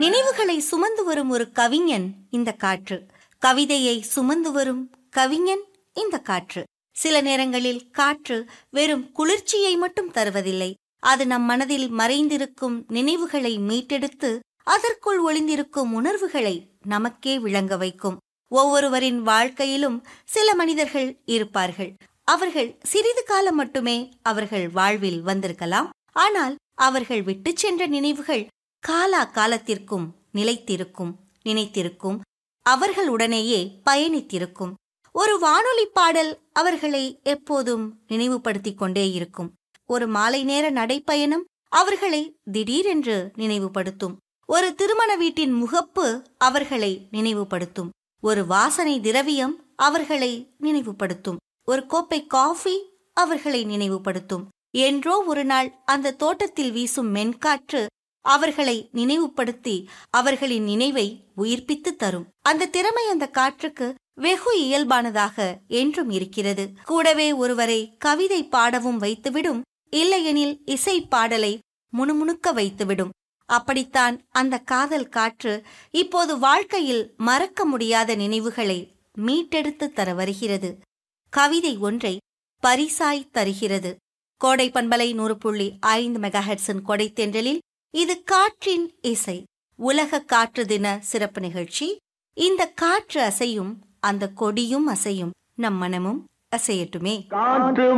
நினைவுகளை சுமந்து வரும் ஒரு கவிஞன் இந்த காற்று கவிதையை சுமந்து வரும் கவிஞன் இந்த காற்று சில நேரங்களில் காற்று வெறும் குளிர்ச்சியை மட்டும் தருவதில்லை அது நம் மனதில் மறைந்திருக்கும் நினைவுகளை மீட்டெடுத்து அதற்குள் ஒளிந்திருக்கும் உணர்வுகளை நமக்கே விளங்க வைக்கும் ஒவ்வொருவரின் வாழ்க்கையிலும் சில மனிதர்கள் இருப்பார்கள் அவர்கள் சிறிது காலம் மட்டுமே அவர்கள் வாழ்வில் வந்திருக்கலாம் ஆனால் அவர்கள் விட்டுச் சென்ற நினைவுகள் காலா காலத்திற்கும் நிலைத்திருக்கும் நினைத்திருக்கும் அவர்களுடனேயே பயணித்திருக்கும் ஒரு வானொலி பாடல் அவர்களை எப்போதும் நினைவுபடுத்திக் கொண்டே இருக்கும் ஒரு மாலை நேர நடைப்பயணம் அவர்களை திடீரென்று நினைவுபடுத்தும் ஒரு திருமண வீட்டின் முகப்பு அவர்களை நினைவுபடுத்தும் ஒரு வாசனை திரவியம் அவர்களை நினைவுபடுத்தும் ஒரு கோப்பை காஃபி அவர்களை நினைவுபடுத்தும் என்றோ ஒரு நாள் அந்த தோட்டத்தில் வீசும் மென்காற்று அவர்களை நினைவுபடுத்தி அவர்களின் நினைவை உயிர்ப்பித்து தரும் அந்த திறமை அந்த காற்றுக்கு வெகு இயல்பானதாக என்றும் இருக்கிறது கூடவே ஒருவரை கவிதை பாடவும் வைத்துவிடும் இல்லையெனில் இசை பாடலை முணுமுணுக்க வைத்துவிடும் அப்படித்தான் அந்த காதல் காற்று இப்போது வாழ்க்கையில் மறக்க முடியாத நினைவுகளை மீட்டெடுத்து தர வருகிறது கவிதை ஒன்றை பரிசாய் தருகிறது கோடை பண்பலை நூறு புள்ளி ஐந்து மெகாஹெட்ஸின் கொடை தென்றலில் இது காற்றின் இசை உலக காற்று தின சிறப்பு நிகழ்ச்சி இந்த காற்று அசையும் அந்த கொடியும் அசையும் நம் மனமும் அசையட்டுமே காற்று